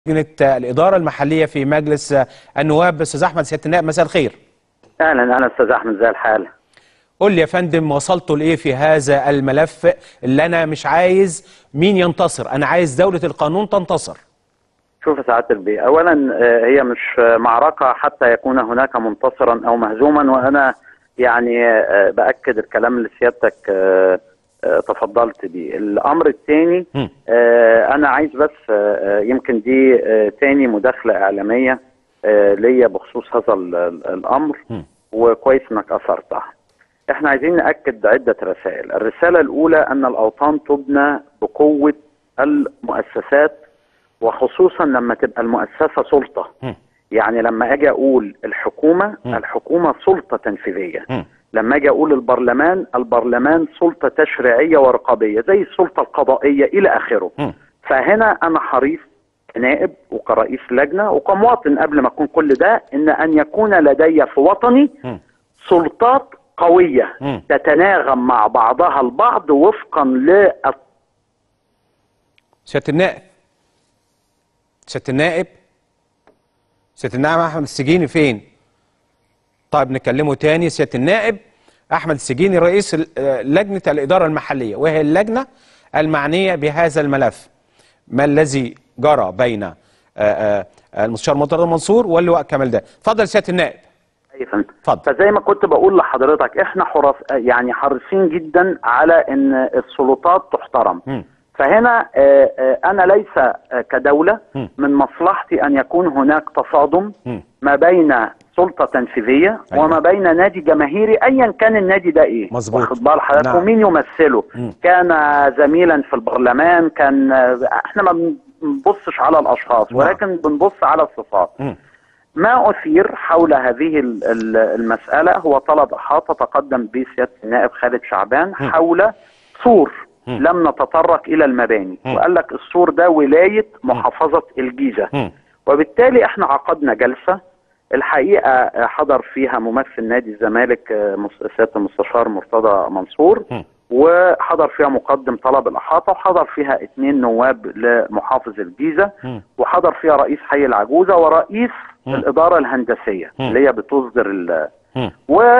لجنة الإدارة المحلية في مجلس النواب أستاذ أحمد سيادة النائب مساء الخير اهلا انا استاذ احمد زي الحال قول لي يا فندم وصلتوا لإيه في هذا الملف اللي أنا مش عايز مين ينتصر أنا عايز دولة القانون تنتصر شوف يا سعاده البيه اولا آه، هي مش آه، معركه حتى يكون هناك منتصرا او مهزوما وانا يعني آه، باكد الكلام اللي سيادتك آه، آه، تفضلت بيه الامر الثاني مم. انا عايز بس آه، آه، يمكن دي آه، تاني مداخله اعلاميه آه، ليا بخصوص هذا ال- ال- الامر مم. وكويس انك اثرتها احنا عايزين ناكد عده رسائل الرساله الاولى ان الاوطان تبنى بقوه المؤسسات وخصوصا لما تبقى المؤسسه سلطه مم. يعني لما اجي اقول الحكومه مم. الحكومه سلطه تنفيذيه مم. لما اجي اقول البرلمان البرلمان سلطه تشريعيه ورقابيه زي السلطه القضائيه الى اخره مم. فهنا انا حريص كنائب وكرئيس لجنه وكمواطن قبل ما اكون كل ده ان ان يكون لدي في وطني مم. سلطات قويه مم. تتناغم مع بعضها البعض وفقا لل سيادة النائب سيادة النائب سيادة النائب أحمد السجيني فين؟ طيب نكلمه تاني سيادة النائب أحمد السجيني رئيس ال- آه، لجنة الإدارة المحلية وهي اللجنة المعنية بهذا الملف ما الذي جرى بين آه، آه، المستشار مرتضى منصور واللواء كمال ده اتفضل سيادة النائب أي فندم. اتفضل. فزي ما كنت بقول لحضرتك احنا حرص يعني حريصين جدا على ان السلطات تحترم مم. فهنا آه، آه، انا ليس آه، كدوله مم. من مصلحتي ان يكون هناك تصادم مم. ما بين سلطه تنفيذيه أيوة. وما بين نادي جماهيري ايا كان النادي ده ايه مظبوط. واخد بال حضرتك نعم. ومين يمثله مم. كان زميلا في البرلمان كان آه، احنا ما بنبصش على الاشخاص نعم. ولكن بنبص على الصفات مم. ما أثير حول هذه ال- ال- المسألة هو طلب إحاطة تقدم به سيادة النائب خالد شعبان حول سور مم. لم نتطرق إلى المباني مم. وقال لك السور ده ولاية محافظة الجيزة مم. وبالتالي احنا عقدنا جلسة الحقيقة آه، حضر فيها ممثل نادي الزمالك آه، مس- سيادة المستشار مرتضى منصور مم. وحضر فيها مقدم طلب الإحاطة وحضر فيها اثنين نواب لمحافظ الجيزة مم. وحضر فيها رئيس حي العجوزة ورئيس مم. الإدارة الهندسية مم. اللي هي بتصدر ال مم.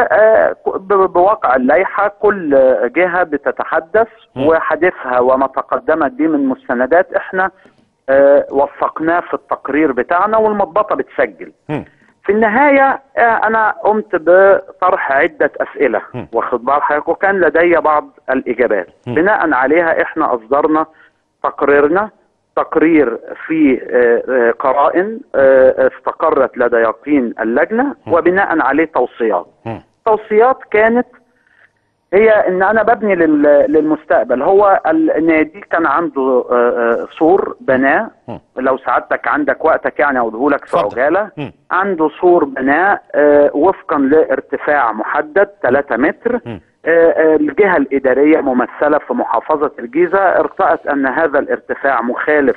وبواقع اللائحة كل جهة بتتحدث مم. وحديثها وما تقدمت به من مستندات احنا آه، وثقناه في التقرير بتاعنا والمضبطة بتسجل مم. في النهاية آه، أنا قمت بطرح عدة أسئلة مم. واخد بال حضرتك وكان لدي بعض الإجابات مم. بناء عليها إحنا أصدرنا تقريرنا تقرير في آه، آه، قرائن آه، استقرت لدى يقين اللجنة وبناء عليه توصيات مم. توصيات كانت هي ان انا ببني لل- للمستقبل هو النادي كان عنده آه، آه، سور بناه مم. لو سعادتك عندك وقتك يعني اقوله لك في اتفضل. عجاله مم. عنده سور بناء آه، وفقا لارتفاع محدد 3 متر مم. آه، آه، الجهه الاداريه ممثله في محافظه الجيزه ارتأت ان هذا الارتفاع مخالف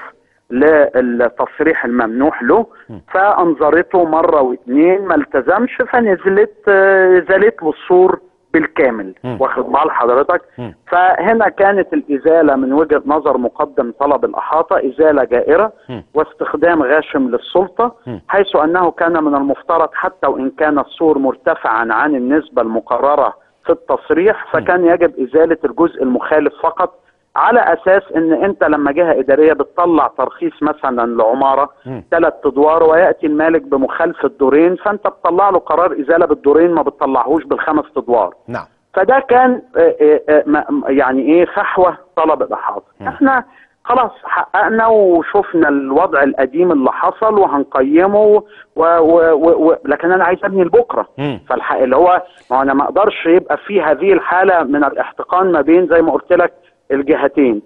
للتصريح الممنوح له فانظرته مره واثنين ما التزمش فنزلت آه، زالت له السور بالكامل مم. واخد بال حضرتك مم. فهنا كانت الازاله من وجهه نظر مقدم طلب الاحاطه ازاله جائره مم. واستخدام غاشم للسلطه مم. حيث انه كان من المفترض حتى وان كان السور مرتفعا عن النسبه المقرره في التصريح فكان يجب ازاله الجزء المخالف فقط على اساس ان انت لما جهه اداريه بتطلع ترخيص مثلا لعماره مم. ثلاث ادوار وياتي المالك بمخالفه دورين فانت بتطلع له قرار ازاله بالدورين ما بتطلعهوش بالخمس ادوار نعم فده كان آه، آه، آه، ما- يعني ايه فحوى طلب الاحاطه احنا خلاص حققنا وشفنا الوضع القديم اللي حصل وهنقيمه و و و و لكن انا عايز ابني لبكره مم. فالحق اللي هو ما هو انا ما اقدرش يبقى في هذه الحاله من الاحتقان ما بين زي ما قلت لك الجهتين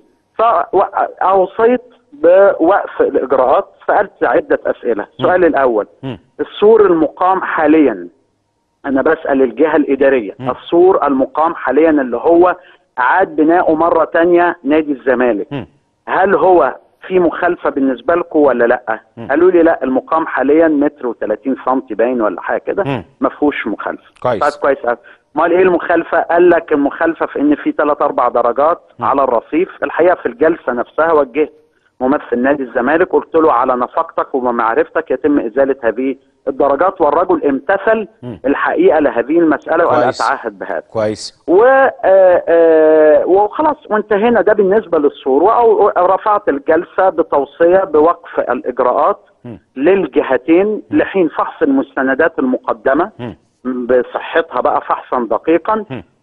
فاوصيت بوقف الاجراءات سالت عده اسئله السؤال الاول مم. السور المقام حاليا انا بسال الجهه الاداريه مم. السور المقام حاليا اللي هو اعاد بناؤه مره تانية نادي الزمالك مم. هل هو في مخالفه بالنسبه لكم ولا لا مم. قالوا لي لا المقام حاليا متر و30 سم باين ولا حاجه كده مم. ما فيهوش مخالفه كويس. طيب كويس قوي امال ايه المخالفه قال لك المخالفه في ان في ثلاث اربع درجات مم. على الرصيف الحقيقه في الجلسه نفسها وجهت ممثل نادي الزمالك قلت له على نفقتك وبمعرفتك يتم ازاله هذه الدرجات والرجل امتثل الحقيقه لهذه المساله وانا كويس. اتعهد بهذا كويس و آه، آه، وخلاص وانتهينا ده بالنسبه للصور او رفعت الجلسه بتوصيه بوقف الاجراءات للجهتين لحين فحص المستندات المقدمه بصحتها بقى فحصا دقيقا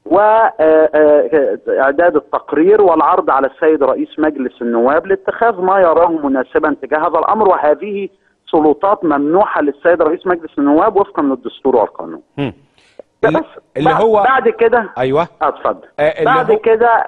واعداد التقرير والعرض على السيد رئيس مجلس النواب لاتخاذ ما يراه مناسبا تجاه هذا الامر وهذه سلطات ممنوحه للسيد رئيس مجلس النواب وفقا للدستور والقانون مم. ده اللي- بس اللي بعد- هو بعد كده ايوه اه اتفضل آه، اللي بعد هو- كده آه،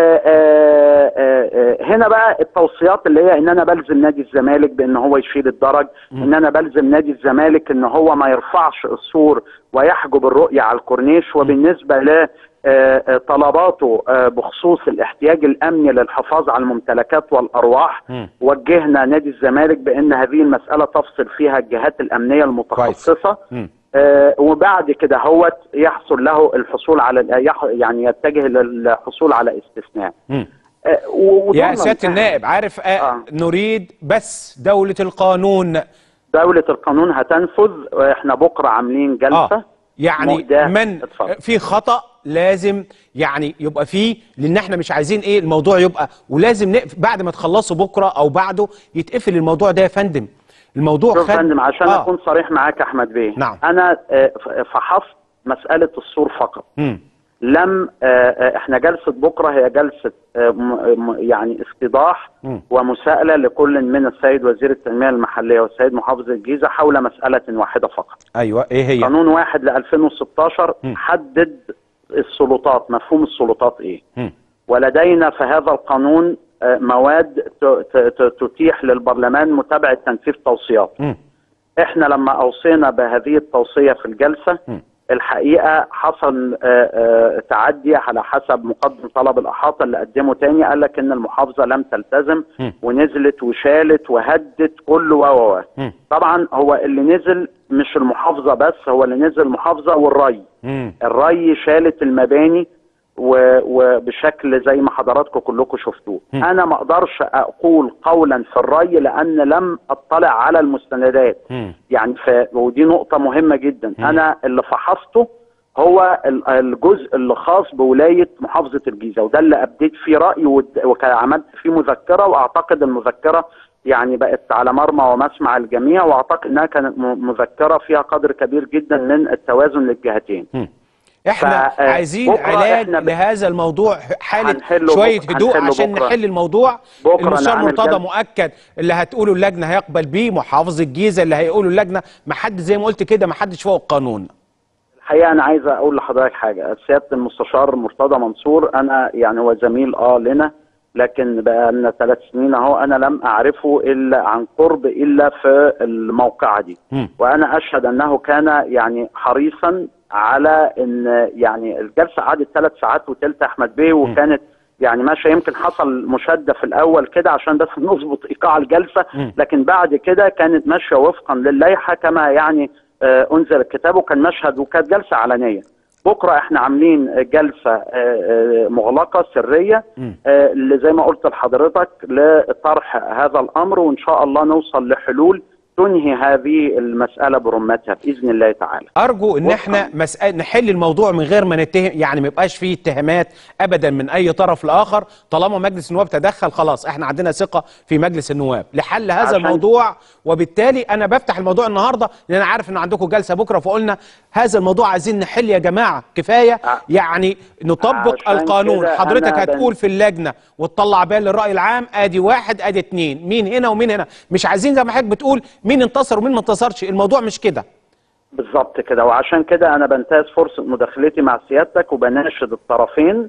آه، آه، آه، هنا بقى التوصيات اللي هي ان انا بلزم نادي الزمالك بان هو يشيل الدرج ان انا بلزم نادي الزمالك ان هو ما يرفعش السور ويحجب الرؤيه على الكورنيش وبالنسبه ل آه، آه، طلباته آه، بخصوص الاحتياج الامني للحفاظ على الممتلكات والارواح مم. وجهنا نادي الزمالك بان هذه المساله تفصل فيها الجهات الامنيه المتخصصه مم. آه، وبعد كده هو يحصل له الحصول على يح- يعني يتجه للحصول على استثناء مم. آه، و- يا وضمن- سياده النائب عارف آه آه. نريد بس دوله القانون دولة القانون هتنفذ احنا بكرة عاملين جلسة اه يعني مهداة. من اتفضل. في خطأ لازم يعني يبقى فيه لان احنا مش عايزين ايه الموضوع يبقى ولازم نقف بعد ما تخلصوا بكره او بعده يتقفل الموضوع ده يا فندم الموضوع شوف يا فندم عشان آه. اكون صريح معاك يا احمد بيه نعم. انا آه، ف- فحصت مسألة السور فقط مم. لم آه، آه، احنا جلسة بكرة هي جلسة آه، م- م- يعني استيضاح مم. ومساءلة لكل من السيد وزير التنمية المحلية والسيد محافظ الجيزة حول مسألة واحدة فقط ايوه ايه هي قانون واحد ل 2016 حدد السلطات مفهوم السلطات ايه مم. ولدينا في هذا القانون آه، مواد ت- ت- ت- تتيح للبرلمان متابعة تنفيذ توصيات مم. احنا لما اوصينا بهذه التوصية في الجلسة م. الحقيقة حصل آه، آه، تعدي على حسب مقدم طلب الإحاطة اللي قدمه تاني قال لك إن المحافظة لم تلتزم م. ونزلت وشالت وهدت كل و و و. م. طبعا هو اللي نزل مش المحافظة بس هو اللي نزل المحافظة والري مم. الري شالت المباني و- وبشكل زي ما حضراتكم كلكم شفتوه م. انا ما اقدرش اقول قولا في الري لان لم اطلع على المستندات مم. يعني ف... ودي نقطة مهمة جدا أنا اللي فحصته هو ال- الجزء اللي خاص بولاية محافظة الجيزة وده اللي أبديت فيه رأيي ود- وعملت فيه مذكرة وأعتقد المذكرة يعني بقت على مرمى ومسمع الجميع وأعتقد إنها كانت م- مذكرة فيها قدر كبير جدا من التوازن للجهتين مم. احنا فا- آه، عايزين بكرة علاج إحنا ب- لهذا الموضوع حاله هنحله شويه بكرة- هدوء هنحله عشان بكرة. نحل الموضوع بكرة المستشار نعمل مرتضى جلسة. مؤكد اللي هتقوله اللجنه هيقبل بيه محافظ الجيزه اللي هيقوله اللجنه ما حد زي ما قلت كده ما حدش فوق القانون الحقيقه انا عايز اقول لحضرتك حاجه سياده المستشار مرتضى منصور انا يعني هو زميل اه لنا لكن بقى لنا ثلاث سنين اهو انا لم اعرفه الا عن قرب الا في الموقعه دي مم. وانا اشهد انه كان يعني حريصا على ان يعني الجلسه قعدت ثلاث ساعات وثلث احمد بيه وكانت يعني ماشي يمكن حصل مشاده في الاول كده عشان بس نظبط ايقاع الجلسه مم. لكن بعد كده كانت ماشيه وفقا للائحه كما يعني آه، انزل الكتاب وكان مشهد وكانت جلسه علنيه بكره احنا عاملين جلسه آه، آه، مغلقه سريه مم. آه، اللي زي ما قلت لحضرتك لطرح هذا الامر وان شاء الله نوصل لحلول تنهي هذه المساله برمتها باذن الله تعالى ارجو ان وفقاً. احنا مسألة نحل الموضوع من غير ما نتهم يعني ما يبقاش فيه اتهامات ابدا من اي طرف لاخر طالما مجلس النواب تدخل خلاص احنا عندنا ثقه في مجلس النواب لحل هذا عشان- الموضوع وبالتالي انا بفتح الموضوع النهارده لان انا عارف ان عندكم جلسه بكره فقلنا هذا الموضوع عايزين نحل يا جماعه كفايه ع- يعني نطبق عشان القانون كده حضرتك أنا بن- هتقول في اللجنه وتطلع بيان للراي العام ادي واحد ادي اتنين مين هنا ومين هنا مش عايزين زي ما حضرتك بتقول مين انتصر ومين ما انتصرش الموضوع مش كده بالظبط كده وعشان كده انا بنتهز فرصه مداخلتي مع سيادتك وبناشد الطرفين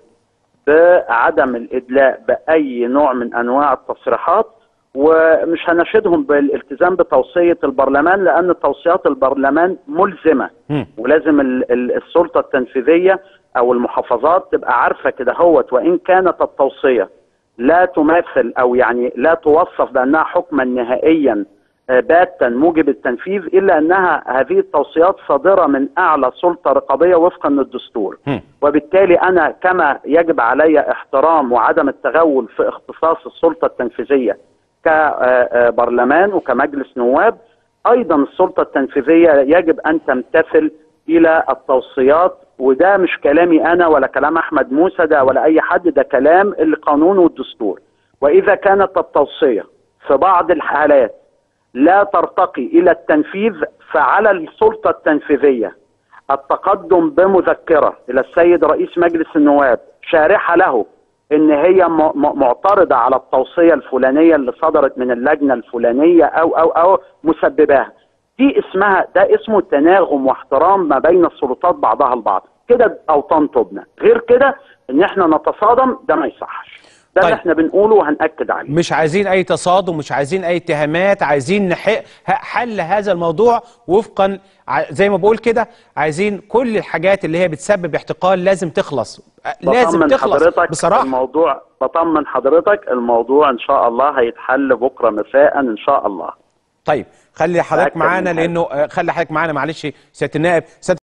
بعدم الادلاء باي نوع من انواع التصريحات ومش هناشدهم بالالتزام بتوصيه البرلمان لان توصيات البرلمان ملزمه مم. ولازم ال- ال- السلطه التنفيذيه او المحافظات تبقى عارفه كده هوت وان كانت التوصيه لا تماثل او يعني لا توصف بانها حكما نهائيا آه، باتا موجب التنفيذ الا انها هذه التوصيات صادره من اعلى سلطه رقابيه وفقا للدستور مم. وبالتالي انا كما يجب علي احترام وعدم التغول في اختصاص السلطه التنفيذيه كبرلمان وكمجلس نواب ايضا السلطه التنفيذيه يجب ان تمتثل الى التوصيات وده مش كلامي انا ولا كلام احمد موسى ده ولا اي حد ده كلام القانون والدستور واذا كانت التوصيه في بعض الحالات لا ترتقي الى التنفيذ فعلى السلطه التنفيذيه التقدم بمذكره الى السيد رئيس مجلس النواب شارحه له ان هي م- م- معترضه على التوصيه الفلانيه اللي صدرت من اللجنه الفلانيه او او او مسبباها دي اسمها ده اسمه تناغم واحترام ما بين السلطات بعضها البعض كده اوطان تبنى غير كده ان احنا نتصادم ده ما يصحش ده طيب. اللي احنا بنقوله وهنأكد عليه مش عايزين اي تصادم مش عايزين اي اتهامات عايزين نحق حل هذا الموضوع وفقا ع- زي ما بقول كده عايزين كل الحاجات اللي هي بتسبب احتقان لازم تخلص لازم بطمن تخلص حضرتك بصراحه الموضوع بطمن حضرتك الموضوع ان شاء الله هيتحل بكره مساء ان شاء الله طيب خلي حضرتك أكد من معانا حاجة. لانه آه، خلي حضرتك معانا معلش سياده النائب سياده